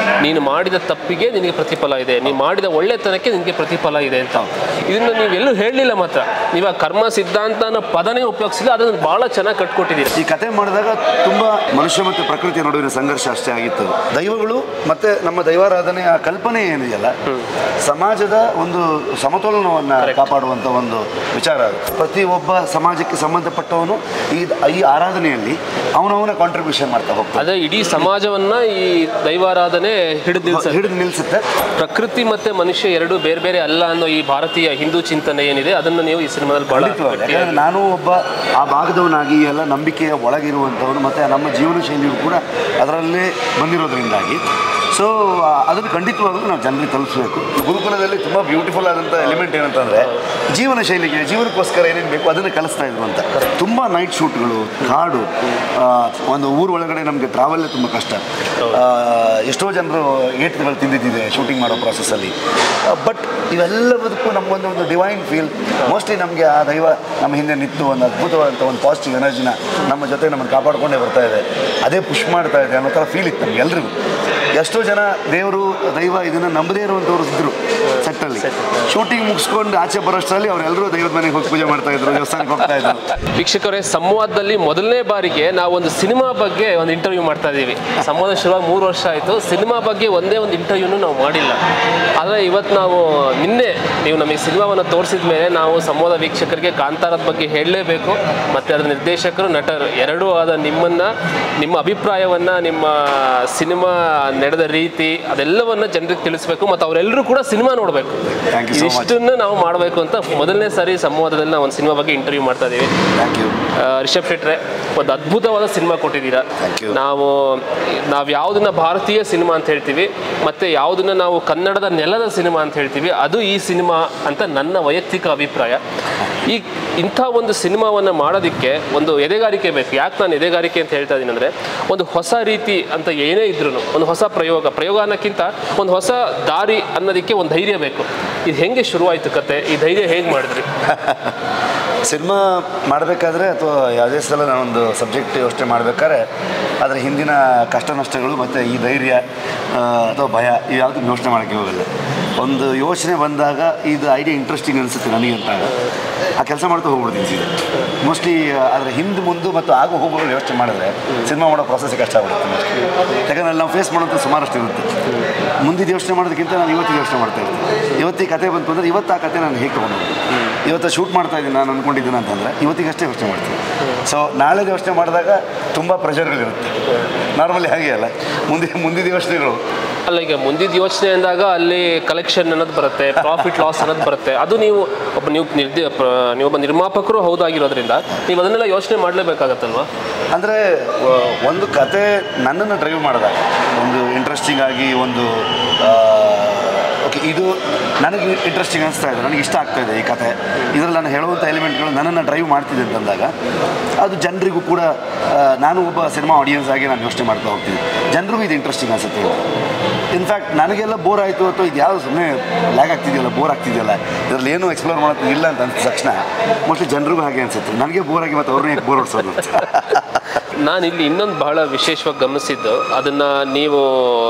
ನೀನು ಮಾಡಿದ ತಪ್ಪಿಗೆ ನಿನಗೆ ಪ್ರತಿಫಲ ಇದೆ ನೀನು ಮಾಡಿದ ಒಳ್ಳೆತನಕ್ಕೆ ನಿನಗೆ ಪ್ರತಿಫಲ ಇದೆ ಅಂತ ಇದನ್ನು ನೀವೆಲ್ಲೂ ಹೇಳಲಿಲ್ಲ ಮಾತ್ರ ನೀವು ಆ ಕರ್ಮ ಸಿದ್ಧಾಂತ ಅನ್ನೋ ಪದನೇ ಉಪಯೋಗಿಸಿಲ್ಲ ಅದನ್ನು ಭಾಳ ಚೆನ್ನಾಗಿ ಕಟ್ಕೊಟ್ಟಿದ್ದೀರಿ ಈ ಕತೆ ಮಾಡಿದಾಗ ತುಂಬ ಮನುಷ್ಯ ಮತ್ತು ಪ್ರಕೃತಿಯ ನಡುವಿನ ಸಂಘರ್ಷ ಅಷ್ಟೇ ಆಗಿತ್ತು ದೈವಗಳು ಮತ್ತೆ ನಮ್ಮ ದೈವಾರಾಧನೆಯ ಕಲ್ಪನೆ ಏನಿದೆಯಲ್ಲ ಸಮಾಜದ ಒಂದು ಸಮತೋಲನವನ್ನು ಕಾಪಾಡುವಂಥ ಒಂದು ವಿಚಾರ ಅದು ಪ್ರತಿ ಒಬ್ಬ ಸಮಾಜಕ್ಕೆ ಸಂಬಂಧಪಟ್ಟವನು ಈ ಈ ಆರಾಧನೆಯಲ್ಲಿ ಅವನವನ ಕಾಂಟ್ರಿಬ್ಯೂಷನ್ ಮಾಡ್ತಾ ಹೋಗ್ತಾನೆ ಅದೇ ಇಡೀ ಸಮಾಜವನ್ನ ಈ ದೈವಾರಾಧನೆ ಹಿಡಿದು ನಿಲ್ಸ ಹಿಡಿದು ನಿಲ್ಲಿಸುತ್ತೆ ಪ್ರಕೃತಿ ಮತ್ತೆ ಮನುಷ್ಯ ಎರಡು ಬೇರೆ ಬೇರೆ ಅಲ್ಲ ಅನ್ನೋ ಈ ಭಾರತೀಯ ಹಿಂದೂ ಚಿಂತನೆ ಏನಿದೆ ಅದನ್ನು ನೀವು ಈ ಸಿನಿಮಾದಲ್ಲಿ ಬಹಳ ಖಂಡಿತವಾಗಿ. ಯಾಕಂದ್ರೆ ನಾನು ಒಬ್ಬ ಆ ಭಾಗದವನಾಗಿ ಈ ಎಲ್ಲ ನಂಬಿಕೆಯ ಒಳಗಿರುವಂಥವನು ಮತ್ತು ನಮ್ಮ ಜೀವನ ಶೈಲಿಯು ಕೂಡ ಅದರಲ್ಲೇ ಬಂದಿರೋದ್ರಿಂದಾಗಿ ಸೊ ಅದನ್ನು ಖಂಡಿತವಾಗ್ಲೂ ನಾವು ಜನರಿಗೆ ತಲುಪಿಸಬೇಕು ಗುರುಕುಲದಲ್ಲಿ ತುಂಬ ಬ್ಯೂಟಿಫುಲ್ ಆದಂಥ ಎಲಿಮೆಂಟ್ ಏನಂತಂದರೆ ಜೀವನ ಶೈಲಿಗೆ ಜೀವನಕ್ಕೋಸ್ಕರ ಏನೇನು ಬೇಕು ಅದನ್ನು ಕಲಿಸ್ತಾ ಇದ್ರು ಅಂತ ತುಂಬ ನೈಟ್ ಶೂಟ್ಗಳು ಕಾಡು ಆ, ಒಂದು ಊರು ಒಳಗಡೆ ನಮಗೆ ಟ್ರಾವೆಲ್ಲೇ ತುಂಬ ಕಷ್ಟ ಆ, ಎಷ್ಟೋ ಜನರು ಏಟ್ಗಳು ತಿಂದಿದ್ದಿದೆ ಶೂಟಿಂಗ್ ಮಾಡೋ ಪ್ರಾಸೆಸ್ಸಲ್ಲಿ ಬಟ್ ಇವೆಲ್ಲದಕ್ಕೂ ನಮಗೊಂದು ಒಂದು ಡಿವೈನ್ ಫೀಲ್ ಮೋಸ್ಟ್ಲಿ ನಮಗೆ ಆ ದೈವ ನಮ್ಮ ಹಿಂದೆ ನಿಂತು ಒಂದು ಅದ್ಭುತವಾದಂಥ ಒಂದು ಪಾಸಿಟಿವ್ ಎನರ್ಜಿನ ನಮ್ಮ ಜೊತೆ ನಮ್ಮನ್ನು ಕಾಪಾಡ್ಕೊಂಡೇ ಬರ್ತಾ ಇದೆ ಅದೇ ಪುಷ್ ಮಾಡ್ತಾ ಇದೆ ಅನ್ನೋ ಥರ ಫೀಲ್ ಇತ್ತು ನಮ್ಗೆ ಎಲ್ರಿಗೂ ಎಷ್ಟೋ ಜನ ದೇವರು ದೈವ ಇದನ್ನು ನಂಬದೇ ಇರುವಂಥವ್ರು ಇದ್ದರು ಸೆಟ್ಟಲ್ಲಿ ಶೂಟಿಂಗ್ ಮುಗಿಸ್ಕೊಂಡು ಆಚೆ ಬರೋಷ್ಟರಲ್ಲಿ ಅವರೆಲ್ಲರೂ ದೈವದ ಮನೆಗೆ ಹೋಗಿ ಪೂಜೆ ಮಾಡ್ತಾ ಇದ್ರು ದೇವಸ್ಥಾನಕ್ಕೆ ಹೋಗ್ತಾ ಇದ್ರು ವೀಕ್ಷಕರೇ ಸಂವಾದದಲ್ಲಿ ಮೊದಲನೇ ಬಾರಿಗೆ ನಾವು ಒಂದು ಸಿನಿಮಾ ಬಗ್ಗೆ ಒಂದು ಇಂಟರ್ವ್ಯೂ ಮಾಡ್ತಾ ಇದ್ದೀವಿ ಸಂವಾದ ಶುರುವಾಗಿ ಮೂರು ವರ್ಷ ಆಯಿತು ಸಿನಿಮಾ ಬಗ್ಗೆ ಒಂದೇ ಒಂದು ಇಂಟರ್ವ್ಯೂನು ನಾವು ಮಾಡಿಲ್ಲ ಆದರೆ ಇವತ್ತು ನಾವು ನಿನ್ನೆ ನೀವು ನಮಗೆ ಸಿನಿಮಾವನ್ನು ತೋರಿಸಿದ ಮೇಲೆ ನಾವು ಸಂವಾದ ವೀಕ್ಷಕರಿಗೆ ಕಾಂತಾರದ ಬಗ್ಗೆ ಹೇಳಲೇಬೇಕು ಮತ್ತು ಅದರ ನಿರ್ದೇಶಕರು ನಟರು ಎರಡೂ ಆದ ನಿಮ್ಮನ್ನು ನಿಮ್ಮ ಅಭಿಪ್ರಾಯವನ್ನು ನಿಮ್ಮ ಸಿನಿಮಾ ನಡೆದ ರೀತಿ ಅದೆಲ್ಲವನ್ನು ಜನರಿಗೆ ತಿಳಿಸ್ಬೇಕು ಮತ್ತು ಅವರೆಲ್ಲರೂ ಕೂಡ ಸಿನಿಮಾ ನೋಡಬೇಕು Thank you so much. ಇಷ್ಟನ್ನು ನಾವು ಮಾಡಬೇಕು ಅಂತ ಮೊದಲನೇ ಸಾರಿ ಸಂವಾದದಲ್ಲಿ ನಾವು ಒಂದು ಸಿನಿಮಾ ಬಗ್ಗೆ ಇಂಟರ್ವ್ಯೂ ಮಾಡ್ತಾ ಇದ್ದೀವಿ ಥ್ಯಾಂಕ್ ಯು ಆ, ರಿಷಬ್ ಶೆಟ್ರೆ ಒಂದು ಅದ್ಭುತವಾದ ಸಿನಿಮಾ ಕೊಟ್ಟಿದ್ದೀರಾ Thank you. ನಾವು ನಾವು ಯಾವುದನ್ನ ಭಾರತೀಯ ಸಿನಿಮಾ ಅಂತ ಹೇಳ್ತೀವಿ ಮತ್ತೆ ಯಾವುದನ್ನ ನಾವು ಕನ್ನಡದ ನೆಲದ ಸಿನಿಮಾ ಅಂತ ಹೇಳ್ತೀವಿ ಅದು ಈ ಸಿನಿಮಾ ಅಂತ ನನ್ನ ವೈಯಕ್ತಿಕ ಅಭಿಪ್ರಾಯ ಈ ಇಂಥ ಒಂದು ಸಿನಿಮಾವನ್ನು ಮಾಡೋದಕ್ಕೆ ಒಂದು ಎದೆಗಾರಿಕೆ ಬೇಕು ಯಾಕೆ ನಾನು ಎದೆಗಾರಿಕೆ ಅಂತ ಹೇಳ್ತಾ ಇದ್ದೀನಿ ಅಂದರೆ ಒಂದು ಹೊಸ ರೀತಿ ಅಂತ ಏನೇ ಇದ್ರೂ ಒಂದು ಹೊಸ ಪ್ರಯೋಗ ಪ್ರಯೋಗ ಅನ್ನೋಕ್ಕಿಂತ ಒಂದು ಹೊಸ ದಾರಿ ಅನ್ನೋದಕ್ಕೆ ಒಂದು ಧೈರ್ಯ ಬೇಕು ಇದು ಹೆಂಗೆ ಶುರುವಾಯಿತು ಕತೆ ಈ ಧೈರ್ಯ ಹೇಗೆ ಮಾಡಿದ್ರಿ ಸಿನಿಮಾ ಮಾಡಬೇಕಾದ್ರೆ ಅಥವಾ ಯಾವುದೇ ಸಲ ನಾನೊಂದು ಸಬ್ಜೆಕ್ಟ್ ಯೋಚನೆ ಮಾಡಬೇಕಾದ್ರೆ ಅದರ ಹಿಂದಿನ ಕಷ್ಟ ನಷ್ಟಗಳು ಮತ್ತು ಈ ಧೈರ್ಯ ಆ, ಅಥವಾ ಭಯ ಇವು ಯಾವುದು ಯೋಚನೆ ಮಾಡೋಕ್ಕೆ ಹೋಗಲ್ಲ ಒಂದು ಯೋಚನೆ ಬಂದಾಗ ಇದು ಐಡಿಯಾ ಇಂಟ್ರೆಸ್ಟಿಂಗ್ ಅನಿಸುತ್ತೆ ನನಗೆ ಅಂತಾಗ ಆ ಕೆಲಸ ಮಾಡ್ತಾ ಹೋಗ್ಬಿಡ್ತೀನಿ ಸೀದಾ ಮೋಸ್ಟ್ಲಿ ಅದರ ಹಿಂದೆ ಮುಂದೆ ಮತ್ತು ಆಗು ಹೋಗುಗಳು ಯೋಚನೆ ಮಾಡಿದ್ರೆ ಸಿನಿಮಾ ಮಾಡೋ ಪ್ರಾಸೆಸ್ ಕಷ್ಟ ಆಗ್ಬಿಡುತ್ತೆ ಯಾಕಂದ್ರೆ ಅಲ್ಲಿ ನಾವು ಫೇಸ್ ಮಾಡೋಂಥ ಸುಮಾರಷ್ಟು ಇರುತ್ತೆ ಮುಂದಿದ್ದು ಯೋಚನೆ ಮಾಡೋದಕ್ಕಿಂತ ನಾನು ಇವತ್ತಿಗೆ ಯೋಚನೆ ಮಾಡ್ತಾ ಇರ್ತೀನಿ ಇವತ್ತಿಗೆ ಕತೆ ಬಂತು ಅಂದರೆ ಇವತ್ತು ಆ ಕತೆ ನಾನು ಹೇಗೆ ತೊಗೊಂಡು ಇವತ್ತು ಶೂಟ್ ಮಾಡ್ತಾ ಇದ್ದೀನಿ ನಾನು ಅಂದ್ಕೊಂಡಿದ್ದೀನಿ ಅಂತಂದರೆ ಇವತ್ತಿಗಷ್ಟೇ ಯೋಚನೆ ಮಾಡ್ತೀನಿ ಸೊ ನಾಳೆ ಯೋಚನೆ ಮಾಡಿದಾಗ ತುಂಬ ಪ್ರೆಷರ್ಗಳಿರುತ್ತೆ ನಾರ್ಮಲಿ ಹಾಗೆ ಅಲ್ಲ ಮುಂದೆ ಮುಂದಿನ ಯೋಚನೆಗಳು ಅಲ್ಲ ಈಗ ಮುಂದಿನ ಯೋಚನೆ ಅಂದಾಗ ಅಲ್ಲಿ ಕಲೆಕ್ಷನ್ ಅನ್ನೋದು ಬರುತ್ತೆ ಪ್ರಾಫಿಟ್ ಲಾಸ್ ಅನ್ನೋದು ಬರುತ್ತೆ ಅದು ನೀವು ಒಬ್ಬ ನೀವು ನಿರ್ದೇ ಪ್ರ- ನೀವೊಬ್ಬ ನಿರ್ಮಾಪಕರು ಹೌದಾಗಿರೋದ್ರಿಂದ ನೀವು ಅದನ್ನೆಲ್ಲ ಯೋಚನೆ ಮಾಡಲೇಬೇಕಾಗತ್ತಲ್ವಾ ಅಂದರೆ ಒಂದು ಕತೆ ನನ್ನನ್ನು ಡ್ರೈವ್ ಮಾಡಿದಾಗ ಒಂದು ಇಂಟ್ರೆಸ್ಟಿಂಗ್ ಆಗಿ ಒಂದು ಓಕೆ ಇದು ನನಗೆ ಇಂಟ್ರೆಸ್ಟಿಂಗ್ ಅನಿಸ್ತಾ ಇದೆ ನನಗೆ ಇಷ್ಟ ಆಗ್ತಾ ಇದೆ ಈ ಕತೆ ಇದರಲ್ಲಿ ನಾನು ಹೇಳುವಂಥ ಎಲಿಮೆಂಟ್ಗಳು ನನ್ನನ್ನು ಡ್ರೈವ್ ಮಾಡ್ತಿದೆ ಅಂತಂದಾಗ ಅದು ಜನರಿಗೂ ಕೂಡ ಆ, ನಾನು ಒಬ್ಬ ಸಿನಿಮಾ ಆಡಿಯನ್ಸ್ ಆಗಿ ನಾನು ಯೋಚನೆ ಮಾಡ್ತಾ ಹೋಗ್ತೀನಿ ಜನರಿಗೂ ಇದು ಇಂಟ್ರೆಸ್ಟಿಂಗ್ ಅನಿಸುತ್ತೆ ಇನ್ಫ್ಯಾಕ್ಟ್ ನನಗೆಲ್ಲ ಬೋರ್ ಆಯಿತು ಅಥವಾ ಇದು ಯಾವುದು ಸುಮ್ಮನೆ ಲ್ಯಾಗ್ ಆಗ್ತಿದೆಯಲ್ಲ ಬೋರ್ ಆಗ್ತಿದೆಯಲ್ಲ ಇದರಲ್ಲಿ ಏನು ಎಕ್ಸ್ಪ್ಲೋರ್ ಮಾಡೋದು ಇಲ್ಲ ಅಂತ ಅನ್ಸಿದ ತಕ್ಷಣ ಮೋಸ್ಟ್ಲಿ ಜನರಿಗೂ ಹಾಗೆ ಅನಿಸುತ್ತೆ ನನಗೆ ಬೋರ್ ಆಗಿ ಮತ್ತು ಅವ್ರನ್ನ ಬೋರ್ ಹೊಡ್ಸೋದು ನಾನು ಇಲ್ಲಿ ಇನ್ನೊಂದು ಬಹಳ ವಿಶೇಷವಾಗಿ ಗಮನಿಸಿದ್ದು ಅದನ್ನ ನೀವು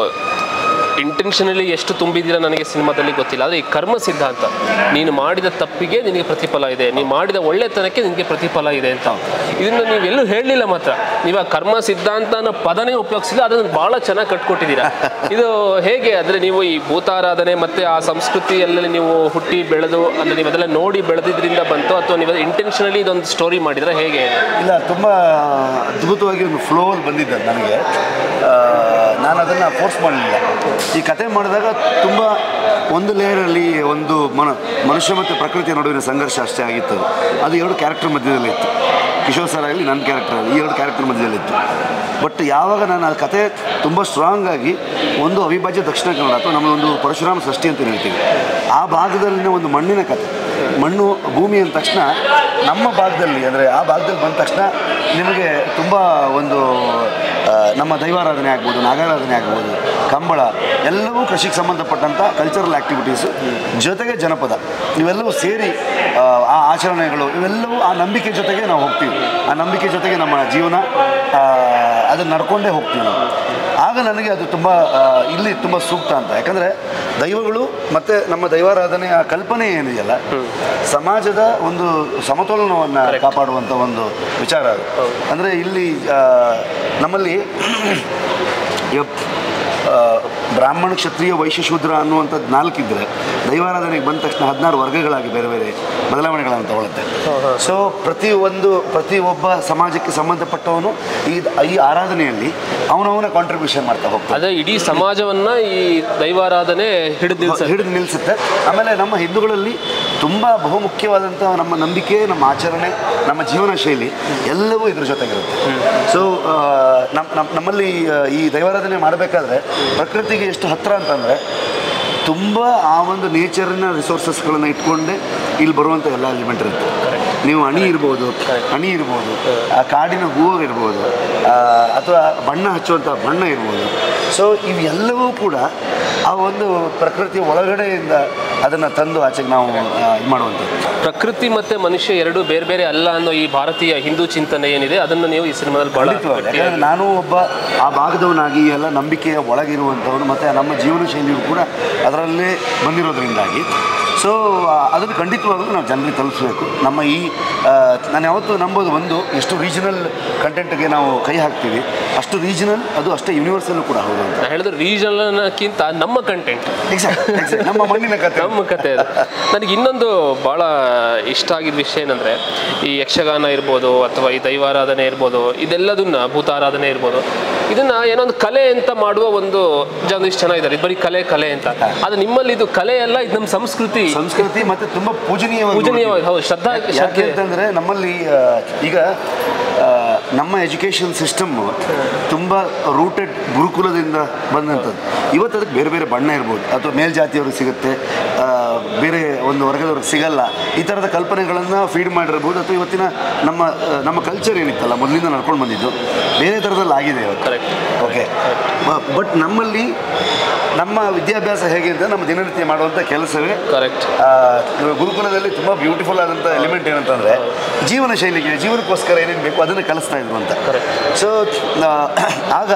ಇಂಟೆನ್ಷನಲಿ ಎಷ್ಟು ತುಂಬಿದ್ದೀರಾ ನನಗೆ ಸಿನಿಮಾದಲ್ಲಿ ಗೊತ್ತಿಲ್ಲ ಆದರೆ ಈ ಕರ್ಮ ಸಿದ್ಧಾಂತ ನೀನು ಮಾಡಿದ ತಪ್ಪಿಗೆ ನಿನಗೆ ಪ್ರತಿಫಲ ಇದೆ ನೀನು ಮಾಡಿದ ಒಳ್ಳೆತನಕ್ಕೆ ನಿನಗೆ ಪ್ರತಿಫಲ ಇದೆ ಅಂತ ಇದನ್ನು ನೀವು ಎಲ್ಲೂ ಹೇಳಲಿಲ್ಲ ಮಾತ್ರ ನೀವು ಆ ಕರ್ಮ ಸಿದ್ಧಾಂತ ಅನ್ನೋ ಪದನೇ ಉಪಯೋಗಿಸಿಲ್ಲ ಅದನ್ನು ಭಾಳ ಚೆನ್ನಾಗಿ ಕಟ್ಕೊಟ್ಟಿದ್ದೀರಾ ಇದು ಹೇಗೆ ಅಂದರೆ ನೀವು ಈ ಭೂತಾರಾಧನೆ ಮತ್ತು ಆ ಸಂಸ್ಕೃತಿಯಲ್ಲಿ ನೀವು ಹುಟ್ಟಿ ಬೆಳೆದು ಅಂದರೆ ನೀವು ಅದೆಲ್ಲ ನೋಡಿ ಬೆಳೆದಿದ್ರಿಂದ ಬಂತು ಅಥವಾ ನೀವು ಇಂಟೆನ್ಷನಲಿ ಇದೊಂದು ಸ್ಟೋರಿ ಮಾಡಿದ್ರೆ ಹೇಗೆ ಇಲ್ಲ ತುಂಬ ಅದ್ಭುತವಾಗಿ ಒಂದು ಫ್ಲೋವಲ್ಲಿ ಬಂದಿದ್ದೆ ನನಗೆ ಆ, ನಾನು ಅದನ್ನು ಫೋರ್ಸ್ ಮಾಡಲಿಲ್ಲ ಈ ಕತೆ ಮಾಡಿದಾಗ ತುಂಬ ಒಂದು ಲೇಯರಲ್ಲಿ ಒಂದು ಮನ ಮನುಷ್ಯ ಮತ್ತು ಪ್ರಕೃತಿಯ ನಡುವಿನ ಸಂಘರ್ಷ ಅಷ್ಟೇ ಆಗಿತ್ತು ಅದು. ಅದು ಎರಡು ಕ್ಯಾರೆಕ್ಟರ್ ಮಧ್ಯದಲ್ಲಿ ಇತ್ತು ಕಿಶೋರ್ ಸರ್ ಆಗಲಿ ನನ್ನ ಕ್ಯಾರೆಕ್ಟರ್ ಆಗಲಿ ಈ ಎರಡು ಕ್ಯಾರೆಕ್ಟರ್ ಮಧ್ಯದಲ್ಲಿತ್ತು ಬಟ್ ಯಾವಾಗ ನಾನು ಆ ಕತೆ ತುಂಬ ಸ್ಟ್ರಾಂಗ್ ಆಗಿ ಒಂದು ಅವಿಭಾಜ್ಯ ದಕ್ಷಿಣ ಕನ್ನಡ ಅಥವಾ ನಮ್ಮ ಒಂದು ಪರಶುರಾಮ ಸೃಷ್ಟಿ ಅಂತ ಹೇಳ್ತೀವಿ ಆ ಭಾಗದಲ್ಲಿನ ಒಂದು ಮಣ್ಣಿನ ಕತೆ ಮಣ್ಣು ಭೂಮಿ ಅಂದ ತಕ್ಷಣ ನಮ್ಮ ಭಾಗದಲ್ಲಿ ಅಂದರೆ ಆ ಭಾಗದಲ್ಲಿ ಬಂದ ತಕ್ಷಣ ನಿಮಗೆ ತುಂಬ ಒಂದು ಆ, ನಮ್ಮ ದೈವಾರಾಧನೆ ಆಗ್ಬೋದು ನಾಗಾರಾಧನೆ ಆಗ್ಬೋದು ಕಂಬಳ ಎಲ್ಲವೂ ಕೃಷಿಗೆ ಸಂಬಂಧಪಟ್ಟಂಥ ಕಲ್ಚರಲ್ ಆ್ಯಕ್ಟಿವಿಟೀಸು ಜೊತೆಗೆ ಜನಪದ ಇವೆಲ್ಲವೂ ಸೇರಿ ಆ, ಆ ಆಚರಣೆಗಳು ಇವೆಲ್ಲವೂ ಆ ನಂಬಿಕೆ ಜೊತೆಗೆ ನಾವು ಹೋಗ್ತೀವಿ ಆ ನಂಬಿಕೆ ಜೊತೆಗೆ ನಮ್ಮ ಜೀವನ ಅದನ್ನು ನಡ್ಕೊಂಡೇ ಹೋಗ್ತೀವಿ ನಾವು ಆಗ ನನಗೆ ಅದು ತುಂಬ ಆ, ಇಲ್ಲಿ ತುಂಬ ಸೂಕ್ತ ಅಂತ ಯಾಕಂದರೆ ದೈವಗಳು ಮತ್ತು ನಮ್ಮ ದೈವಾರಾಧನೆಯ ಕಲ್ಪನೆ ಏನಿದೆಯಲ್ಲ ಸಮಾಜದ ಒಂದು ಸಮತೋಲನವನ್ನು ಕಾಪಾಡುವಂಥ ಒಂದು ವಿಚಾರ ಅದು ಅಂದರೆ ಇಲ್ಲಿ ಆ, ನಮ್ಮಲ್ಲಿ ಇವ- ಆ, ಬ್ರಾಹ್ಮಣ ಕ್ಷತ್ರಿಯ ವೈಶ್ಯ ಶೂದ್ರ ಅನ್ನುವಂಥದ್ದು ನಾಲ್ಕಿದ್ರೆ ದೈವಾರಾಧನೆಗೆ ಬಂದ ತಕ್ಷಣ ಹದಿನಾರು ವರ್ಗಗಳಾಗಿ ಬೇರೆ ಬೇರೆ ಬದಲಾವಣೆಗಳನ್ನು ತಗೊಳುತ್ತೆ ಸೊ ಪ್ರತಿ ಒಂದು ಪ್ರತಿ ಒಬ್ಬ ಸಮಾಜಕ್ಕೆ ಸಂಬಂಧಪಟ್ಟವನು ಈ ಈ ಆರಾಧನೆಯಲ್ಲಿ ಅವನವನ ಕಾಂಟ್ರಿಬ್ಯೂಷನ್ ಮಾಡ್ತಾ ಹೋಗ್ತಾನೆ ಅದೇ ಇಡೀ ಸಮಾಜವನ್ನ ಈ ದೈವಾರಾಧನೆ ಹಿಡಿದು ನಿಲ್ಸ ಹಿಡಿದು ನಿಲ್ಲಿಸುತ್ತೆ ಆಮೇಲೆ ನಮ್ಮ ಹಿಂದೂಗಳಲ್ಲಿ ತುಂಬ ಬಹುಮುಖ್ಯವಾದಂಥ ನಮ್ಮ ನಂಬಿಕೆ ನಮ್ಮ ಆಚರಣೆ ನಮ್ಮ ಜೀವನ ಶೈಲಿ ಎಲ್ಲವೂ ಇದ್ರ ಜೊತೆಗಿರುತ್ತೆ ಸೊ ನಮ್ಮ ನಮ್ಮ ನಮ್ಮಲ್ಲಿ ಆ, ಈ ದೈವಾರಾಧನೆ ಮಾಡಬೇಕಾದ್ರೆ ಪ್ರಕೃತಿಗೆ ಎಷ್ಟು ಹತ್ತಿರ ಅಂತಂದರೆ ತುಂಬ ಆ ಒಂದು ನೇಚರಿನ ರಿಸೋರ್ಸಸ್ಗಳನ್ನು ಇಟ್ಕೊಂಡೇ ಇಲ್ಲಿ ಬರುವಂಥ ಎಲ್ಲ ಎಲಿಮೆಂಟ್ ಇರುತ್ತೆ ನೀವು ಅಣಿ ಇರ್ಬೋದು ಅಣಿ ಇರ್ಬೋದು ಆ ಕಾಡಿನ ಹೂವು ಇರ್ಬೋದು ಆ, ಅಥವಾ ಬಣ್ಣ ಹಚ್ಚುವಂಥ ಬಣ್ಣ ಇರ್ಬೋದು ಸೊ ಇವೆಲ್ಲವೂ ಕೂಡ ಆ ಒಂದು ಪ್ರಕೃತಿಯ ಒಳಗಡೆಯಿಂದ ಅದನ್ನು ತಂದು ಆಚೆಗೆ ನಾವು ಇದು ಮಾಡುವಂಥದ್ದು ಪ್ರಕೃತಿ ಮತ್ತೆ ಮನುಷ್ಯ ಎರಡು ಬೇರೆ ಬೇರೆ ಅಲ್ಲ ಅನ್ನೋ ಈ ಭಾರತೀಯ ಹಿಂದೂ ಚಿಂತನೆ ಏನಿದೆ ಅದನ್ನು ನೀವು ಈ ಸಿನಿಮಾದಲ್ಲಿ ಬಹಳ ಖಂಡಿತವಾಗಿ ಯಾಕಂದರೆ ನಾನು ಒಬ್ಬ ಆ ಭಾಗದವನಾಗಿ ಈ ಎಲ್ಲ ನಂಬಿಕೆಯ ಒಳಗಿರುವಂಥವನು ಮತ್ತು ನಮ್ಮ ಜೀವನ ಶೈಲಿಯು ಕೂಡ ಅದರಲ್ಲೇ ಬಂದಿರೋದ್ರಿಂದಾಗಿ ಸೊ ಅದನ್ನು ಖಂಡಿತವಾಗ್ಲೂ ನಾವು ಜನರಿಗೆ ತಲುಪಿಸ್ಬೇಕು ನಮ್ಮ ಈ ಆ, ನಾನು ಯಾವತ್ತೂ ನಂಬೋದು ಒಂದು ಎಷ್ಟು ರೀಜನಲ್ ಕಂಟೆಂಟ್ಗೆ ನಾವು ಕೈ ಹಾಕ್ತೀವಿ ಅಷ್ಟು ರೀಜನಲ್ ಅದು ಅಷ್ಟೇ ಯೂನಿವರ್ಸಲ್ಲೂ ಕೂಡ ಹೌದು ಅಂತ ನಾ ಹೇಳಿದ್ರೆ ರೀಜನಲ್ಕಿಂತ ನಮ್ಮ ಕಂಟೆಂಟ್ ಎಕ್ಸಾಕ್ಟ್ ಎಕ್ಸಾಕ್ಟ್ ನಮ್ಮ ಮಣ್ಣಿನ ಕಥೆ ನಮ್ಮ ಕತೆ ಅದು ನನಗೆ ಇನ್ನೊಂದು ಭಾಳ ಇಷ್ಟ ಆಗಿದ್ದ ವಿಷಯ ಏನಂದರೆ ಈ ಯಕ್ಷಗಾನ ಇರ್ಬೋದು ಅಥವಾ ಈ ದೈವಾರಾಧನೆ ಇರ್ಬೋದು ಇದೆಲ್ಲದನ್ನ ಭೂತಾರಾಧನೆ ಇರ್ಬೋದು ಇದನ್ನ ಏನೋ ಒಂದು ಕಲೆ ಅಂತ ಮಾಡುವ ಒಂದು ಜನ ಇಷ್ಟು ಜನ ಇದ್ದಾರೆ ಇದು ಬರೀ ಕಲೆ ಕಲೆ ಅಂತ ಅದು ನಿಮ್ಮಲ್ಲಿ ಇದು ಕಲೆ ಅಲ್ಲ ಇದು ನಮ್ಮ ಸಂಸ್ಕೃತಿ ಸಂಸ್ಕೃತಿ ಮತ್ತು ತುಂಬ ಪೂಜನೀಯವಾಗಿ ಪೂಜನೀಯವಾಗಿ ಹೌದು ಶ್ರದ್ಧಾ ಯಾಕೆ ಶ್ರದ್ಧೆ ಅಂತಂದರೆ ನಮ್ಮಲ್ಲಿ ಆ, ಈಗ ಆ, ನಮ್ಮ ಎಜುಕೇಷನ್ ಸಿಸ್ಟಮ್ಮು ತುಂಬ ರೂಟೆಡ್ ಗುರುಕುಲದಿಂದ ಬಂದಂಥದ್ದು ಇವತ್ತು ಅದಕ್ಕೆ ಬೇರೆ ಬೇರೆ ಬಣ್ಣ ಇರ್ಬೋದು ಅಥವಾ ಮೇಲ್ಜಾತಿಯವ್ರಿಗೆ ಸಿಗುತ್ತೆ ಆ, ಬೇರೆ ಒಂದು ವರ್ಗದವ್ರಿಗೆ ಸಿಗಲ್ಲ ಈ ಥರದ ಕಲ್ಪನೆಗಳನ್ನು ಫೀಡ್ ಮಾಡಿರ್ಬೋದು ಅಥವಾ ಇವತ್ತಿನ ನಮ್ಮ ಆ, ನಮ್ಮ ಕಲ್ಚರ್ ಏನಿತ್ತಲ್ಲ ಮೊದಲಿಂದ ನಡ್ಕೊಂಡು ಬಂದಿದ್ದು ಬೇರೆ ಥರದಲ್ಲಿ ಆಗಿದೆ ಇವತ್ತು ಕರೆಕ್ಟ್ ಓಕೆ ಬಟ್ ನಮ್ಮಲ್ಲಿ ನಮ್ಮ ವಿದ್ಯಾಭ್ಯಾಸ ಹೇಗೆ ಅಂತ ನಮ್ಮ ದಿನನಿತ್ಯ ಮಾಡುವಂಥ ಕೆಲಸವೇ ಕರೆಕ್ಟ್ ಆ, ಗುರುಕುಲದಲ್ಲಿ ತುಂಬ ಬ್ಯೂಟಿಫುಲ್ ಆದಂಥ ಎಲಿಮೆಂಟ್ ಏನಂತಂದರೆ ಜೀವನ ಶೈಲಿಗೆ ಜೀವನಕ್ಕೋಸ್ಕರ ಏನೇನು ಬೇಕು ಅದನ್ನು ಕಲಿಸ್ತಾ ಇದ್ರು ಅಂತ ಸೊ ಆಗ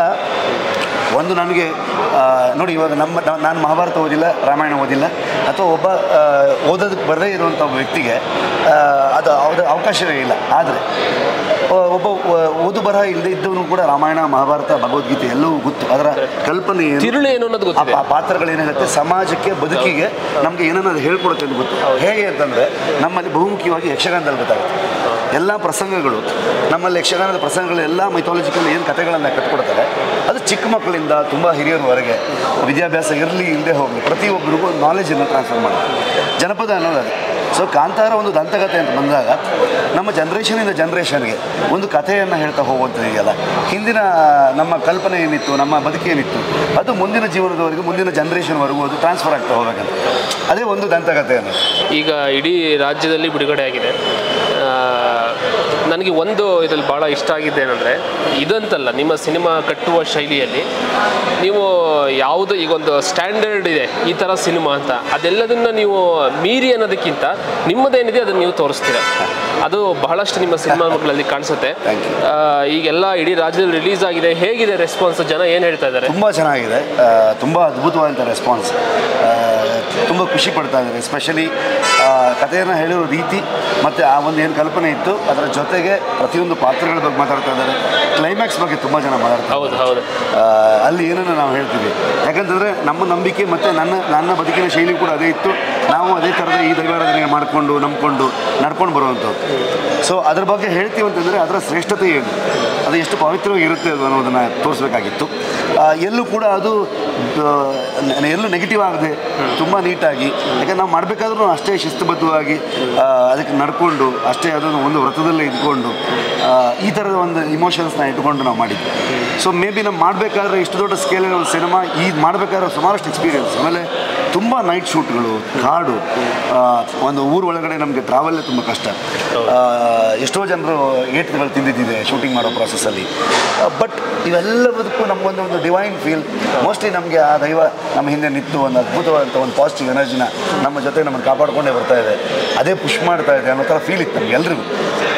ಒಂದು ನನಗೆ ಆ, ನೋಡಿ ಇವಾಗ ನಮ್ಮ ನಾ- ನಾನು ಮಹಾಭಾರತ ಓದಿಲ್ಲ ರಾಮಾಯಣ ಓದಿಲ್ಲ ಅಥವಾ ಒಬ್ಬ ಆ, ಓದೋದಕ್ಕೆ ಬರದೇ ಇರುವಂಥ ಒಬ್ಬ ವ್ಯಕ್ತಿಗೆ ಆ, ಅದು ಅವರ ಅವಕಾಶವೇ ಇಲ್ಲ ಆದರೆ ಒಬ್ಬ ವ- ಓದು ಬರಹ ಇಲ್ಲದೆ ಇದ್ದವನು ಕೂಡ ರಾಮಾಯಣ ಮಹಾಭಾರತ ಭಗವದ್ಗೀತೆ ಎಲ್ಲವೂ ಗೊತ್ತು ಅದರ ಕಲ್ಪನೆ ಏನು ತಿರುಳು ಏನು ಅನ್ನೋದು ಆ ಗೊತ್ತಿದೆ ಪಾ- ಪಾತ್ರಗಳೇನಾಗುತ್ತೆ ಸಮಾಜಕ್ಕೆ ಬದುಕಿಗೆ ನಮಗೆ ಏನನ್ನ ಅದು ಹೇಳ್ಕೊಡುತ್ತೆ ಅಂತ ಗೊತ್ತು ಹೇಗೆ ಅಂತಂದರೆ ನಮ್ಮಲ್ಲಿ ಬಹುಮುಖ್ಯವಾಗಿ ಯಕ್ಷಗಾನದಲ್ಲಿ ಗೊತ್ತಾಗುತ್ತೆ ಎಲ್ಲ ಪ್ರಸಂಗಗಳು ನಮ್ಮಲ್ಲಿ ಯಕ್ಷಗಾನದ ಪ್ರಸಂಗಗಳು ಎಲ್ಲ ಮೈಥಾಲಜಿಕಲ್ ಏನು ಕಥೆಗಳನ್ನು ಕಟ್ಕೊಡ್ತಾರೆ ಅದು ಚಿಕ್ಕ ಮಕ್ಕಳಿಂದ ತುಂಬ ಹಿರಿಯರವರೆಗೆ ವಿದ್ಯಾಭ್ಯಾಸ ಇರಲಿ ಇಲ್ಲದೆ ಹೋಗಲಿ ಪ್ರತಿಯೊಬ್ಬರಿಗೂ ಒಂದು ನಾಲೆಜನ್ನು ಟ್ರಾನ್ಸ್ಫರ್ ಮಾಡುತ್ತೆ ಜನಪದ ಅನ್ನೋದು ಅದು ಸೊ ಕಾಂತಾರ ಒಂದು ದಂತಕಥೆ ಅಂತ ಬಂದಾಗ ನಮ್ಮ ಜನ್ರೇಷನಿಂದ ಜನ್ರೇಷನ್ಗೆ ಒಂದು ಕಥೆಯನ್ನು ಹೇಳ್ತಾ ಹೋಗುವಂಥದ್ದು ಇದೆಯಲ್ಲ ಹಿಂದಿನ ನಮ್ಮ ಕಲ್ಪನೆ ಏನಿತ್ತು ನಮ್ಮ ಬದುಕೇನಿತ್ತು ಅದು ಮುಂದಿನ ಜೀವನದವರೆಗೂ ಮುಂದಿನ ಜನ್ರೇಷನ್ವರೆಗೂ ಅದು ಟ್ರಾನ್ಸ್ಫರ್ ಆಗ್ತಾ ಹೋಗ್ಬೇಕಂತ ಅದೇ ಒಂದು ದಂತಕಥೆ ಅನ್ನೋದು ಈಗ ಇಡೀ ರಾಜ್ಯದಲ್ಲಿ ಬಿಡುಗಡೆ ಆಗಿದೆ ಆ, ನನಗೆ ಒಂದು ಇದ್ರಲ್ಲಿ ಭಾಳ ಇಷ್ಟ ಆಗಿದ್ದು ಏನಂದರೆ ಇದಂತಲ್ಲ ನಿಮ್ಮ ಸಿನಿಮಾ ಕಟ್ಟುವ ಶೈಲಿಯಲ್ಲಿ ನೀವು ಯಾವುದು ಈಗ ಒಂದು ಸ್ಟ್ಯಾಂಡರ್ಡ್ ಇದೆ ಈ ಥರ ಸಿನಿಮಾ ಅಂತ ಅದೆಲ್ಲದನ್ನ ನೀವು ಮೀರಿ ಅನ್ನೋದಕ್ಕಿಂತ ನಿಮ್ಮದೇನಿದೆ ಅದನ್ನು ನೀವು ತೋರಿಸ್ತೀರ ಅದು ಬಹಳಷ್ಟು ನಿಮ್ಮ ಸಿನಿಮಾಗಳಲ್ಲಿ ಕಾಣಿಸುತ್ತೆ Thank you. ಆ, ಈಗೆಲ್ಲ ಇಡೀ ರಾಜ್ಯದಲ್ಲಿ ರಿಲೀಸ್ ಆಗಿದೆ ಹೇಗಿದೆ ರೆಸ್ಪಾನ್ಸ್ ಜನ ಏನು ಹೇಳ್ತಾ ಇದ್ದಾರೆ ತುಂಬ ಚೆನ್ನಾಗಿದೆ ತುಂಬ ಅದ್ಭುತವಾದಂಥ ರೆಸ್ಪಾನ್ಸ್ ತುಂಬ ಖುಷಿ ಪಡ್ತಾ ಇದ್ದಾರೆ ಎಸ್ಪೆಷಲಿ ಕಥೆಯನ್ನು ಹೇಳಿರೋ ರೀತಿ ಮತ್ತು ಆ ಒಂದು ಏನು ಕಲ್ಪನೆ ಇತ್ತು ಅದರ ಜೊತೆಗೆ ಪ್ರತಿಯೊಂದು ಪಾತ್ರಗಳ ಬಗ್ಗೆ ಮಾತಾಡ್ತಾ ಇದ್ದಾರೆ ಕ್ಲೈಮ್ಯಾಕ್ಸ್ ಬಗ್ಗೆ ತುಂಬ ಜನ ಮಾತಾಡ್ತಾರೆ ಹೌದು ಹೌದು ಆ, ಅಲ್ಲಿ ಏನನ್ನು ನಾವು ಹೇಳ್ತೀವಿ ಯಾಕಂತಂದರೆ ನಮ್ಮ ನಂಬಿಕೆ ಮತ್ತು ನನ್ನ ನನ್ನ ಬದುಕಿನ ಶೈಲಿ ಕೂಡ ಅದೇ ಇತ್ತು ನಾವು ಅದೇ ಥರದ ಈ ದೈವಾರಾಧನೆ ಮಾಡಿಕೊಂಡು ನಂಬ್ಕೊಂಡು ನಡ್ಕೊಂಡು ಬರುವಂಥದ್ದು ಸೊ ಅದ್ರ ಬಗ್ಗೆ ಹೇಳ್ತೀವಿ ಅಂತಂದರೆ ಅದರ ಶ್ರೇಷ್ಠತೆ ಏನು ಅದು ಎಷ್ಟು ಪವಿತ್ರವಾಗಿ ಇರುತ್ತೆ ಅದು ಅನ್ನೋದನ್ನು ತೋರಿಸ್ಬೇಕಾಗಿತ್ತು ಆ, ಎಲ್ಲೂ ಕೂಡ ಅದು ಆ, ನ- ಎಲ್ಲೂ ನೆಗೆಟಿವ್ ಆಗದೆ ತುಂಬ ನೀಟಾಗಿ ಯಾಕಂದ್ರೆ ನಾವು ಮಾಡಬೇಕಾದ್ರೂ ಅಷ್ಟೇ ಶಿಸ್ತುಬದ್ಧವಾಗಿ ಆ, ಅದಕ್ಕೆ ನಡ್ಕೊಂಡು ಅಷ್ಟೇ ಅದನ್ನು ಒಂದು ವ್ರತದಲ್ಲೇ ಇದ್ಕೊಂಡು ಆ, ಈ ಥರದ ಒಂದು ಇಮೋಷನ್ಸ್ನ ಇಟ್ಕೊಂಡು ನಾವು ಮಾಡಿದ್ವಿ ಸೊ ಮೇ ಬಿ ನಾವು ಮಾಡಬೇಕಾದ್ರೆ ಇಷ್ಟು ದೊಡ್ಡ ಸ್ಕೇಲಿನ ಒಂದು ಸಿನಿಮಾ ಈಗ ಮಾಡಬೇಕಾದ್ರೆ ಸುಮಾರಷ್ಟು ಎಕ್ಸ್ಪೀರಿಯನ್ಸ್ ಆಮೇಲೆ ತುಂಬ ನೈಟ್ ಶೂಟ್ಗಳು ಕಾಡು ಆ, ಒಂದು ಊರು ಒಳಗಡೆ ನಮಗೆ ಟ್ರಾವೆಲ್ಲೇ ತುಂಬ ಕಷ್ಟ ಆ, ಎಷ್ಟೋ ಜನರು ಏಟ್ಗಳು ತಿಂದಿದ್ದಿದೆ ಶೂಟಿಂಗ್ ಮಾಡೋ ಪ್ರಾಸೆಸ್ಸಲ್ಲಿ ಬಟ್ ಇವೆಲ್ಲದಕ್ಕೂ ನಮಗೊಂದು ಒಂದು ಡಿವೈನ್ ಫೀಲ್ ಮೋಸ್ಟ್ಲಿ ನಮಗೆ ಆ ದೈವ ನಮ್ಮ ಹಿಂದೆ ನಿಂತು ಒಂದು ಅದ್ಭುತವಾದಂಥ ಒಂದು ಪಾಸಿಟಿವ್ ಎನರ್ಜಿನ ನಮ್ಮ ಜೊತೆ ನಮ್ಮನ್ನು ಕಾಪಾಡ್ಕೊಂಡೇ ಬರ್ತಾ ಇದೆ ಅದೇ ಪುಷ್ ಮಾಡ್ತಾ ಇದೆ ಅನ್ನೋ ಥರ ಫೀಲ್ ಇತ್ತು ನಮ್ಗೆ ಎಲ್ರಿಗೂ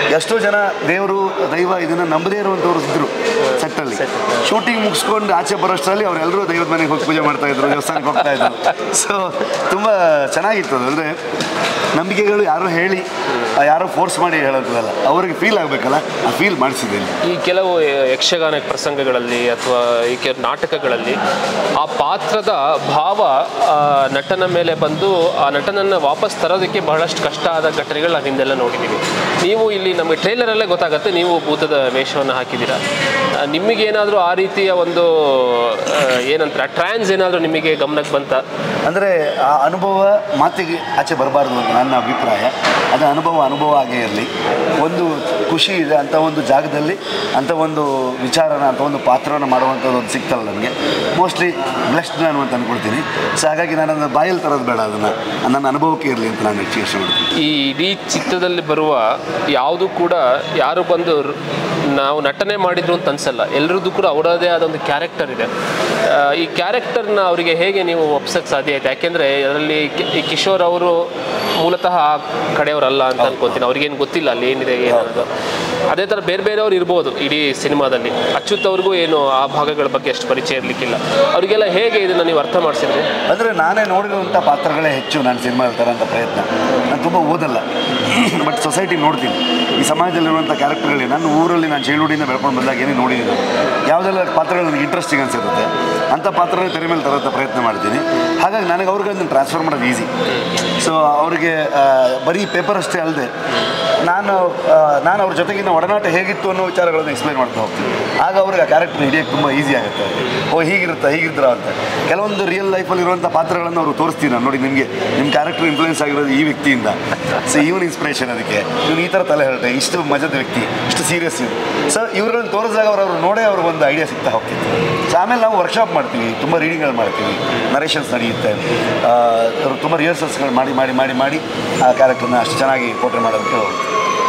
ಎಷ್ಟೋ ಜನ ದೇವರು ದೈವ ಇದನ್ನು ನಂಬದೇ ಇರುವಂಥವ್ರು ಇದ್ದರು ಸೆಟ್ಟಲ್ಲಿ ಶೂಟಿಂಗ್ ಮುಗಿಸ್ಕೊಂಡು ಆಚೆ ಬರೋಷ್ಟರಲ್ಲಿ ಅವರೆಲ್ಲರೂ ದೈವದ ಮನೆಗೆ ಹೋಗಿ ಪೂಜೆ ಮಾಡ್ತಾ ಇದ್ರು ದೇವಸ್ಥಾನಕ್ಕೆ ಹೋಗ್ತಾ ಇದ್ರು ಸೊ ತುಂಬ ಚೆನ್ನಾಗಿತ್ತು ಅದು ಅಂದರೆ ನಂಬಿಕೆಗಳು ಯಾರೋ ಹೇಳಿ ಆ ಯಾರೋ ಫೋರ್ಸ್ ಮಾಡಿ ಹೇಳೋದಲ್ಲ ಅವ್ರಿಗೆ ಫೀಲ್ ಆಗಬೇಕಲ್ಲ ಆ ಫೀಲ್ ಮಾಡಿಸಿದ್ದೀನಿ ಈ ಕೆಲವು ಯಕ್ಷಗಾನ ಪ್ರಸಂಗಗಳಲ್ಲಿ ಅಥವಾ ಈ ಕೆಲ ನಾಟಕಗಳಲ್ಲಿ ಆ ಪಾತ್ರದ ಭಾವ ಆ, ನಟನ ಮೇಲೆ ಬಂದು ಆ ನಟನನ್ನು ವಾಪಸ್ ತರೋದಕ್ಕೆ ಬಹಳಷ್ಟು ಕಷ್ಟ ಆದ ಘಟನೆಗಳು ನಾವು ಹಿಂದೆಲ್ಲ ನೋಡಿದ್ದೀವಿ ನೀವು ಇಲ್ಲಿ ನಮಗೆ ಟ್ರೈಲರಲ್ಲೇ ಗೊತ್ತಾಗುತ್ತೆ ನೀವು ಭೂತದ ವೇಷವನ್ನು ಹಾಕಿದ್ದೀರಾ ಆ, ನಿಮಗೇನಾದರೂ ಆ ರೀತಿಯ ಒಂದು ಆ, ಏನಂತಾರೆ ಟ್ರಾನ್ಸ್ ಏನಾದರೂ ನಿಮಗೆ ಗಮನಕ್ಕೆ ಬಂತ ಅಂದರೆ ಆ ಅನುಭವ ಮಾತಿಗೆ ಆಚೆ ಬರಬಾರ್ದು ಅಂತ ನನ್ನ ಅಭಿಪ್ರಾಯ ಅದು ಅನುಭವ ಅನುಭವ ಆಗೇ ಇರಲಿ ಒಂದು ಖುಷಿ ಇದೆ ಅಂಥ ಒಂದು ಜಾಗದಲ್ಲಿ ಅಂಥ ಒಂದು ವಿಚಾರನ ಅಂಥ ಒಂದು ಪಾತ್ರನ ಮಾಡುವಂಥದ್ದು ಒಂದು ಸಿಗ್ತಲ್ಲ ನನಗೆ ಮೋಸ್ಟ್ಲಿ ಬ್ಲೆಸ್ಡ್ ನಾನು ಅಂತ ಅಂದ್ಕೊಳ್ತೀನಿ ಸೊ ಹಾಗಾಗಿ ನಾನು ಅದನ್ನು ಬಾಯಲ್ಲಿ ತರೋದು ಬೇಡ ಅದನ್ನು ನನ್ನ ಅನುಭವಕ್ಕೆ ಇರಲಿ ಅಂತ ನಾನು ಹೆಚ್ಚು ಇಷ್ಟಪಡ್ತೀನಿ ಈ ಇಡೀ ಚಿತ್ರದಲ್ಲಿ ಬರುವ ಯಾವುದು ಕೂಡ ಯಾರು ಬಂದು ರ್- ನಾವು ನಟನೆ ಮಾಡಿದ್ರು ಅಂತ ಅನ್ಸಲ್ಲ ಎಲ್ಲರದ್ದು ಕೂಡ ಅವರದೇ ಆದ ಒಂದು ಕ್ಯಾರೆಕ್ಟರ್ ಇದೆ ಆ, ಈ ಕ್ಯಾರೆಕ್ಟರ್ನ ಅವರಿಗೆ ಹೇಗೆ ನೀವು ಒಪ್ಸಕ್ಕೆ ಸಾಧ್ಯ ಆಯ್ತು ಯಾಕೆಂದರೆ ಅದರಲ್ಲಿ ಕಿ- ಈ ಕಿಶೋರ್ ಅವರು ಮೂಲತಃ ಆ ಕಡೆಯವರಲ್ಲ ಅಂತ ಅನ್ಕೋತೀನಿ ಅವ್ರಿಗೇನು ಗೊತ್ತಿಲ್ಲ ಅಲ್ಲಿ ಏನಿದೆ ಏನದು ಅದೇ ಥರ ಬೇರೆ ಬೇರೆಯವ್ರು ಇರ್ಬೋದು ಇಡೀ ಸಿನಿಮಾದಲ್ಲಿ ಅಚ್ಯುತ್ ಅವ್ರಿಗೂ ಏನು ಆ ಭಾಗಗಳ ಬಗ್ಗೆ ಅಷ್ಟು ಪರಿಚಯ ಇರಲಿಕ್ಕಿಲ್ಲ ಅವರಿಗೆಲ್ಲ ಹೇಗೆ ಇದನ್ನು ನೀವು ಅರ್ಥ ಮಾಡಿಸಿದ್ರಿ ಅಂದರೆ ನಾನೇ ನೋಡಿರುವಂಥ ಪಾತ್ರಗಳೇ ಹೆಚ್ಚು ನಾನು ಸಿನಿಮಾದಲ್ಲಿ ತರೋಂಥ ಪ್ರಯತ್ನ ನಾನು ತುಂಬ ಓದಲ್ಲ ಬಟ್ ಸೊಸೈಟಿ ನೋಡ್ತೀನಿ ಈ ಸಮಾಜದಲ್ಲಿರುವಂಥ ಕ್ಯಾರೆಕ್ಟರ್ಗಳೇ ನನ್ನ ಊರಲ್ಲಿ ನಾನು ಚೈಲ್ಡ್ಹುಡ್ಡಿಂದ ಬೆಳ್ಕೊಂಡು ಬಂದಾಗ ಏನೇ ನೋಡಿದ್ದೀನಿ ನಾನು. ಯಾವುದೆಲ್ಲ ಪಾತ್ರಗಳು ನನಗೆ ಇಂಟ್ರೆಸ್ಟಿಂಗ್ ಅನಿಸಿರುತ್ತೆ ಅಂಥ ಪಾತ್ರಗಳೇ ತೆರೆ ಮೇಲೆ ತರೋಂಥ ಪ್ರಯತ್ನ ಮಾಡ್ತೀನಿ ಹಾಗಾಗಿ ನನಗೆ ಅವ್ರಿಗೆ ಅದನ್ನು ಟ್ರಾನ್ಸ್ಫರ್ ಮಾಡೋದು ಈಸಿ ಸೊ ಅವರಿಗೆ ಆ, ಬರೀ ಪೇಪರ್ ಅಷ್ಟೇ ಅಲ್ಲದೆ ನಾನು ಆ, ನಾನು ಅವ್ರ ಜೊತೆಗಿನ ಒಡನಾಟ ಹೇಗಿತ್ತು ಅನ್ನೋ ವಿಚಾರಗಳನ್ನು ಎಕ್ಸ್ಪ್ಲೈನ್ ಮಾಡ್ತಾ ಹೋಗ್ತೀನಿ ಆಗ ಅವ್ರಿಗೆ ಆ ಕ್ಯಾರೆಕ್ಟರ್ ಹಿಡಿಯೋಕ್ಕೆ ತುಂಬ ಈಸಿ ಆಗುತ್ತೆ ಓ ಹೀಗಿರುತ್ತಾ ಹೀಗಿದ್ರ ಅಂತ ಕೆಲವೊಂದು ರಿಯಲ್ ಲೈಫಲ್ಲಿ ಇರುವಂಥ ಪಾತ್ರಗಳನ್ನು ಅವರು ತೋರಿಸ್ತೀನಿ ನಾನು ನೋಡಿ ನಿಮಗೆ ನಿಮ್ಮ ಕ್ಯಾರೆಕ್ಟರ್ ಇನ್ಫ್ಲೂಯೆನ್ಸ್ ಆಗಿರೋದು ಈ ವ್ಯಕ್ತಿಯಿಂದ ಸೊ ಇವನ್ ಇನ್ಸ್ಪಿರೇಷನ್ ಅದಕ್ಕೆ ಇವನು ಈ ಥರ ತಲೆ ಹೊರಟೆ ಇಷ್ಟು ಮಜದ ವ್ಯಕ್ತಿ ಇಷ್ಟು ಸೀರಿಯಸ್ ಇದು ಸೊ ಇವ್ರನ್ನ ತೋರಿಸಿದಾಗ ಅವ್ರು ಅವ್ರು ನೋಡೇ ಅವ್ರಿಗೆ ಒಂದು ಐಡಿಯಾ ಸಿಗ್ತಾ ಹೋಗ್ತಿತ್ತು ಸೊ ಆಮೇಲೆ ನಾವು ವರ್ಕ್ಶಾಪ್ ಮಾಡ್ತೀವಿ ತುಂಬ ರೀಡಿಂಗ್ಗಳು ಮಾಡ್ತೀವಿ ನರೇಷನ್ಸ್ ನಡೆಯುತ್ತೆ ಆ, ಅವ್ರು ತುಂಬ ರಿಹರ್ಸಲ್ಸ್ಗಳು ಮಾಡಿ ಮಾಡಿ ಮಾಡಿ ಮಾಡಿ ಆ ಕ್ಯಾರೆಕ್ಟರ್ನ ಅಷ್ಟು ಚೆನ್ನಾಗಿ ಪೋಟ್ರೆ ಮಾಡೋದಕ್ಕೆ ಹೋಗ್ತೀವಿ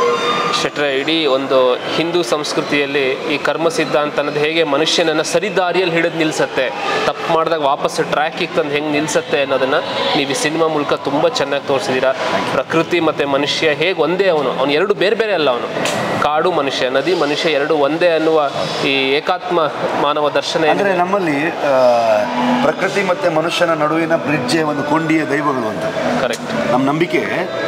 ಶೆಟ್ರೆ ಇಡೀ ಒಂದು ಹಿಂದೂ ಸಂಸ್ಕೃತಿಯಲ್ಲಿ ಈ ಕರ್ಮ ಸಿದ್ಧಾಂತ ಅನ್ನೋದು ಹೇಗೆ ಮನುಷ್ಯನನ್ನು ಸರಿ ದಾರಿಯಲ್ಲಿ ಹಿಡಿದು ನಿಲ್ಲಿಸತ್ತೆ ತಪ್ಪು ಮಾಡಿದಾಗ ವಾಪಸ್ ಟ್ರ್ಯಾಕಿಗೆ ತಂದು ಹೆಂಗೆ ನಿಲ್ಲಿಸತ್ತೆ ಅನ್ನೋದನ್ನು ನೀವು ಈ ಸಿನಿಮಾ ಮೂಲಕ ತುಂಬ ಚೆನ್ನಾಗಿ ತೋರಿಸಿದ್ದೀರಾ ಪ್ರಕೃತಿ ಮತ್ತು ಮನುಷ್ಯ ಹೇಗೆ ಒಂದೇ ಅವನು ಅವನು ಎರಡು ಬೇರೆ ಬೇರೆ ಅಲ್ಲ ಅವನು ಕಾಡು ಮನುಷ್ಯ ನದಿ ಮನುಷ್ಯ ಎರಡು ಒಂದೇ ಅನ್ನುವ ಈ ಏಕಾತ್ಮ ಮಾನವ ದರ್ಶನ ಏನಿದೆ, ಅಂದರೆ ನಮ್ಮಲ್ಲಿ ಆ, ಪ್ರಕೃತಿ ಮತ್ತು ಮನುಷ್ಯನ ನಡುವಿನ ಬ್ರಿಡ್ಜೆ ಒಂದು ಕೊಂಡಿಯ ದೈವಗಳು ಅಂತ ಕರೆಕ್ಟ್ ನಮ್ಮ ನಂಬಿಕೆ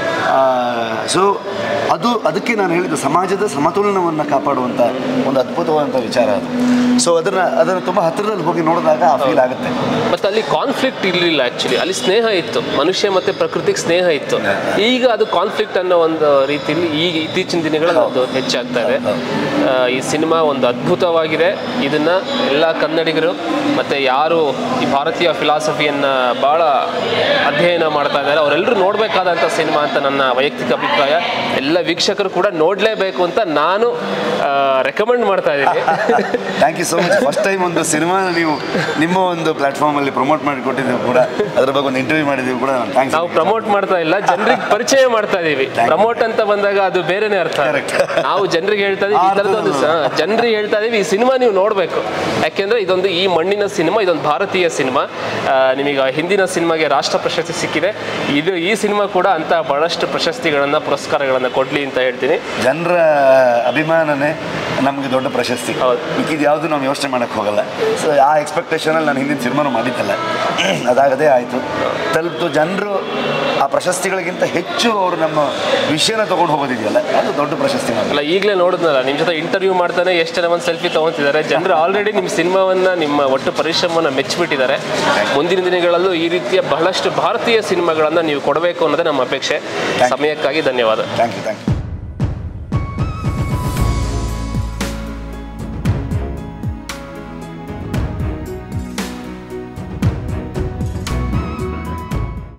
ಸೊ ಅದು ಅದಕ್ಕೆ ನಾನು ಹೇಳಿದ್ದು ಸಮಾಜದ ಸಮತೋಲನವನ್ನು ಕಾಪಾಡುವಂಥ ಒಂದು ಅದ್ಭುತವಾದಂಥ ವಿಚಾರ ಅದು ಸೊ ಅದನ್ನು ಅದನ್ನು ತುಂಬ ಹತ್ತಿರದಲ್ಲಿ ಹೋಗಿ ನೋಡಿದಾಗ ಆ ಫೀಲ್ ಆಗುತ್ತೆ ಮತ್ತು ಅಲ್ಲಿ ಕಾನ್ಫ್ಲಿಕ್ಟ್ ಇರಲಿಲ್ಲ ಆ್ಯಕ್ಚುಲಿ ಅಲ್ಲಿ ಸ್ನೇಹ ಇತ್ತು ಮನುಷ್ಯ ಮತ್ತು ಪ್ರಕೃತಿಗೆ ಸ್ನೇಹ ಇತ್ತು ಈಗ ಅದು ಕಾನ್ಫ್ಲಿಕ್ಟ್ ಅನ್ನೋ ಒಂದು ರೀತಿಯಲ್ಲಿ ಈಗ ಇತ್ತೀಚಿನ ದಿನಗಳಲ್ಲಿ ಅದು ಹೆಚ್ಚಾಗ್ತಾ ಇದೆ ಆ, ಈ ಸಿನಿಮಾ ಒಂದು ಅದ್ಭುತವಾಗಿದೆ ಇದನ್ನು ಎಲ್ಲ ಕನ್ನಡಿಗರು ಮತ್ತು ಯಾರು ಈ ಭಾರತೀಯ ಫಿಲಾಸಫಿಯನ್ನು ಭಾಳ ಅಧ್ಯಯನ ಮಾಡ್ತಾ ಇದ್ದಾರೆ ಅವರೆಲ್ಲರೂ ನೋಡಬೇಕಾದಂಥ ಸಿನಿಮಾ ಅಂತ ನನ್ನ ವೈಯಕ್ತಿಕ ಅಭಿಪ್ರಾಯ ಎಲ್ಲ ವೀಕ್ಷಕರು ಕೂಡ ನೋಡಲೇಬೇಕು ಅಂತ ನಾನು ರೆಕಮೆಂಡ್ ಮಾಡ್ತಾ ಇದ್ದೀನಿ thank you so much first time ಒಂದು ಸಿನಿಮಾ ನೀವು ನಿಮ್ಮ ಒಂದು ಪ್ಲಾಟ್ಫಾರ್ಮಲ್ಲಿ ಪ್ರಮೋಟ್ ಮಾಡಿ ಕೊಟ್ಟಿದ್ದೀವಿ ಕೂಡ ಅದ್ರ ಬಗ್ಗೆ ಒಂದು ಇಂಟರ್ವ್ಯೂ ಮಾಡಿದ್ದೀವಿ ಕೂಡ ನಾನು ಥ್ಯಾಂಕ್ಸ್ ನಾವು ಪ್ರಮೋಟ್ ಮಾಡ್ತಾ ಇಲ್ಲ ಜನರಿಗೆ ಪರಿಚಯ ಮಾಡ್ತಾ ಇದೀವಿ ಪ್ರಮೋಟ್ ಅಂತ ಬಂದಾಗ ಅದು ಬೇರೆನೇ ಅರ್ಥ Correct. ನಾವು ಜನರಿಗೆ ಹೇಳ್ತಾ ಇದೀವಿ ಈ ಥರದೊಂದು ಜನರಿಗೆ ಹೇಳ್ತಾ ಇದೀವಿ ಈ ಸಿನಿಮಾ ನೀವು ನೋಡಬೇಕು ಯಾಕೆಂದ್ರೆ ಇದೊಂದು ಈ ಮಣ್ಣಿನ ಸಿನಿಮಾ ಇದೊಂದು ಭಾರತೀಯ ಸಿನಿಮಾ ಆ, ನಿಮಗೆ ಹಿಂದಿನ ಸಿನಿಮಾಗೆ ರಾಷ್ಟ್ರ ಪ್ರಶಸ್ತಿ ಸಿಕ್ಕಿದೆ ಇದು ಈ ಸಿನಿಮಾ ಕೂಡ ಅಂತ ಬಹಳಷ್ಟು ಪ್ರಶಸ್ತಿಗಳನ್ನ ಪುರಸ್ಕಾರಗಳನ್ನ ಕೊಡ್ಲಿ ಅಂತ ಹೇಳ್ತೀನಿ ಜನರ ಅಭಿಮಾನನೇ ನಮಗೆ ದೊಡ್ಡ ಪ್ರಶಸ್ತಿ ಹೌದು. ಮಿಕ್ಕಿದ ಯಾವುದು ನಾವು ಯೋಚನೆ ಮಾಡೋಕ್ಕೆ ಹೋಗಲ್ಲ ಸೊ ಆ ಎಕ್ಸ್ಪೆಕ್ಟೇಷನಲ್ಲಿ ನಾನು ಹಿಂದಿನ ಸಿನಿಮಾನು ಮಾಡಿದ್ದಲ್ಲ ಅದಾಗದೇ ಆಯಿತು ತಲುಪ್ತು ಜನರು ಆ ಪ್ರಶಸ್ತಿಗಳಿಗಿಂತ ಹೆಚ್ಚು ಅವರು ನಮ್ಮ ವಿಷಯನ ತೊಗೊಂಡು ಹೋಗೋದಿದೆಯಲ್ಲ ಅದು ದೊಡ್ಡ ಪ್ರಶಸ್ತಿ ನಮಗೆ ಅಲ್ಲ ಈಗಲೇ ನೋಡಿದ್ನಲ್ಲ ನಿಮ್ಮ ಜೊತೆ ಇಂಟರ್ವ್ಯೂ ಮಾಡ್ತಾನೆ ಎಷ್ಟು ಜನ ಒಂದು ಸೆಲ್ಫಿ ತೊಗೊತಿದ್ದಾರೆ ಜನರು ಆಲ್ರೆಡಿ ನಿಮ್ಮ ಸಿನಿಮಾವನ್ನ ನಿಮ್ಮ ಒಟ್ಟು ಪರಿಶ್ರಮವನ್ನು ಮೆಚ್ಚಿಬಿಟ್ಟಿದ್ದಾರೆ ಮುಂದಿನ ದಿನಗಳಲ್ಲೂ ಈ ರೀತಿಯ ಬಹಳಷ್ಟು ಭಾರತೀಯ ಸಿನಿಮಾಗಳನ್ನು ನೀವು ಕೊಡಬೇಕು ಅನ್ನೋದೇ ನಮ್ಮ ಅಪೇಕ್ಷೆ ಸಮಯಕ್ಕಾಗಿ ಧನ್ಯವಾದ ಥ್ಯಾಂಕ್ ಯು ಥ್ಯಾಂಕ್ ಯು